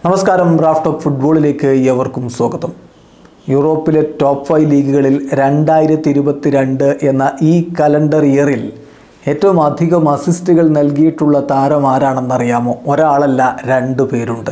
നമസ്കാരം raft of ഫുട്ബോളിലേക്ക് ഏവർക്കും സ്വാഗതം യൂറോപ്പിലെ ടോപ്പ് ഫൈവ് ലീഗുകളിൽ രണ്ടായിരത്തി ഇരുപത്തിരണ്ട് എന്ന ഈ കലണ്ടർ ഇയറിൽ ഏറ്റവും അധികം അസിസ്റ്റുകൾ നൽകിയിട്ടുള്ള താരം ആരാണെന്നറിയാമോ ഒരാളല്ല രണ്ടു പേരുണ്ട്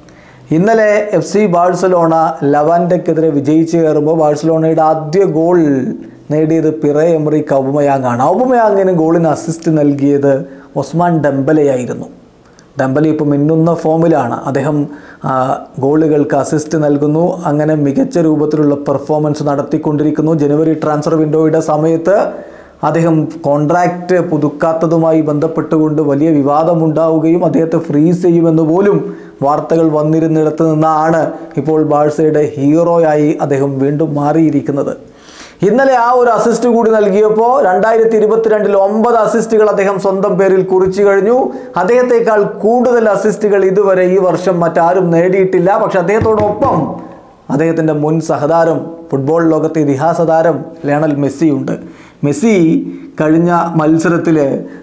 ഇന്നലെ എഫ് സി ബാഴ്സലോണ ലവാൻഡയ്ക്കെതിരെ വിജയിച്ച് കയറുമ്പോൾ ബാഴ്സലോണയുടെ ആദ്യ ഗോൾ നേടിയത് പിറേ എമറിക്ക് ഔബമയാങ് ആണ് ഔബമയാങ്ങിന് ഗോളിന് അസിസ്റ്റ് നൽകിയത് ഒസ്മാൻ ഡെമ്പലയായിരുന്നു ഡംബലി ഇപ്പോൾ മിന്നുന്ന ഫോമിലാണ് അദ്ദേഹം ആ, ഗോളുകൾക്ക് അസിസ്റ്റ് നൽകുന്നു അങ്ങനെ മികച്ച രൂപത്തിലുള്ള പെർഫോമൻസ് നടത്തിക്കൊണ്ടിരിക്കുന്നു ജനുവരി ട്രാൻസ്ഫർ വിൻഡോയുടെ സമയത്ത് അദ്ദേഹം കോൺട്രാക്റ്റ് പുതുക്കാത്തതുമായി ബന്ധപ്പെട്ടുകൊണ്ട് വലിയ വിവാദമുണ്ടാവുകയും അദ്ദേഹത്തെ ഫ്രീസ് ചെയ്യുമെന്ന് പോലും വാർത്തകൾ വന്നിരുന്നിടത്ത് നിന്നാണ് ഇപ്പോൾ ബാഴ്സയുടെ ഹീറോയായി അദ്ദേഹം വീണ്ടും മാറിയിരിക്കുന്നത് ഇന്നലെ ആ ഒരു അസിസ്റ്റ് കൂടി നൽകിയപ്പോൾ രണ്ടായിരത്തി ഇരുപത്തിരണ്ടിൽ ഒമ്പത് അസിസ്റ്റുകൾ അദ്ദേഹം സ്വന്തം പേരിൽ കുറിച്ചു കഴിഞ്ഞു അദ്ദേഹത്തെക്കാൾ കൂടുതൽ അസിസ്റ്റുകൾ ഇതുവരെ ഈ വർഷം മറ്റാരും നേടിയിട്ടില്ല പക്ഷെ അദ്ദേഹത്തോടൊപ്പം അദ്ദേഹത്തിൻ്റെ മുൻ സഹതാരം ഫുട്ബോൾ ലോകത്തെ ഇതിഹാസ താരം ലയണൽ മെസ്സിയുണ്ട് മെസ്സി കഴിഞ്ഞ മത്സരത്തിൽ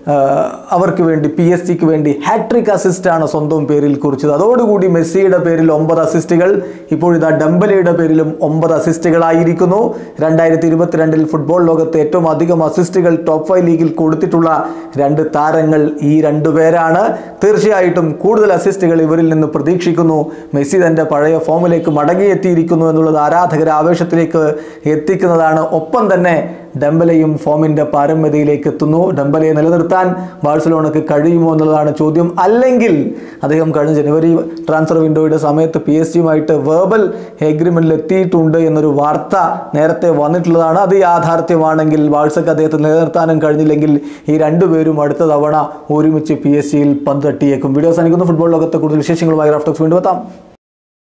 അവർക്ക് വേണ്ടി പി എസ് ജിക്ക് വേണ്ടി ഹാട്രിക് അസിസ്റ്റാണ് സ്വന്തം പേരിൽ കുറിച്ചത് അതോടുകൂടി മെസ്സിയുടെ പേരിൽ ഒമ്പത് അസിസ്റ്റുകൾ ഇപ്പോഴിതാ ഡംബലയുടെ പേരിലും ഒമ്പത് അസിസ്റ്റുകളായിരിക്കുന്നു രണ്ടായിരത്തി ഇരുപത്തിരണ്ടിൽ ഫുട്ബോൾ ലോകത്തെ ഏറ്റവും അധികം അസിസ്റ്റുകൾ ടോപ്പ് ഫൈവ് ലീഗിൽ കൊടുത്തിട്ടുള്ള രണ്ട് താരങ്ങൾ ഈ രണ്ടു പേരാണ് തീർച്ചയായിട്ടും കൂടുതൽ അസിസ്റ്റുകൾ ഇവരിൽ നിന്ന് പ്രതീക്ഷിക്കുന്നു മെസ്സി തൻ്റെ പഴയ ഫോമിലേക്ക് മടങ്ങിയെത്തിയിരിക്കുന്നു എന്നുള്ളത് ആരാധകരെ ആവേശത്തിലേക്ക് എത്തിക്കുന്നതാണ് ഒപ്പം തന്നെ ഡംബലയും ഫോമിൻ്റെ പാരമ്യതയിലേക്ക് എത്തുന്നു ഡംബലയെ നിലനിർത്താൻ ബാഴ്സലോണക്ക് കഴിയുമോ എന്നുള്ളതാണ് ചോദ്യം അല്ലെങ്കിൽ അദ്ദേഹം കഴിഞ്ഞ ജനുവരി ട്രാൻസ്ഫർ വിൻഡോയുടെ സമയത്ത് പി എസ് ജിയുമായിട്ട് വേർബൽ എഗ്രിമെൻറ്റിൽ എത്തിയിട്ടുണ്ട് എന്നൊരു വാർത്ത നേരത്തെ വന്നിട്ടുള്ളതാണ് അത് യാഥാർത്ഥ്യമാണെങ്കിൽ ബാഴ്സക്ക് അദ്ദേഹത്തെ നിലനിർത്താനും കഴിഞ്ഞില്ലെങ്കിൽ ഈ രണ്ടുപേരും അടുത്ത തവണ ഒരുമിച്ച് പി എസ് ജിയിൽ പന്ത് തട്ടിയേക്കും വീഡിയോ സാധിക്കുന്നു ഫുട്ബോൾ ലോകത്തെ കൂടുതൽ വിശേഷങ്ങളുമായി റാഫ്റ്റോക്സ് വീണ്ടും എത്താം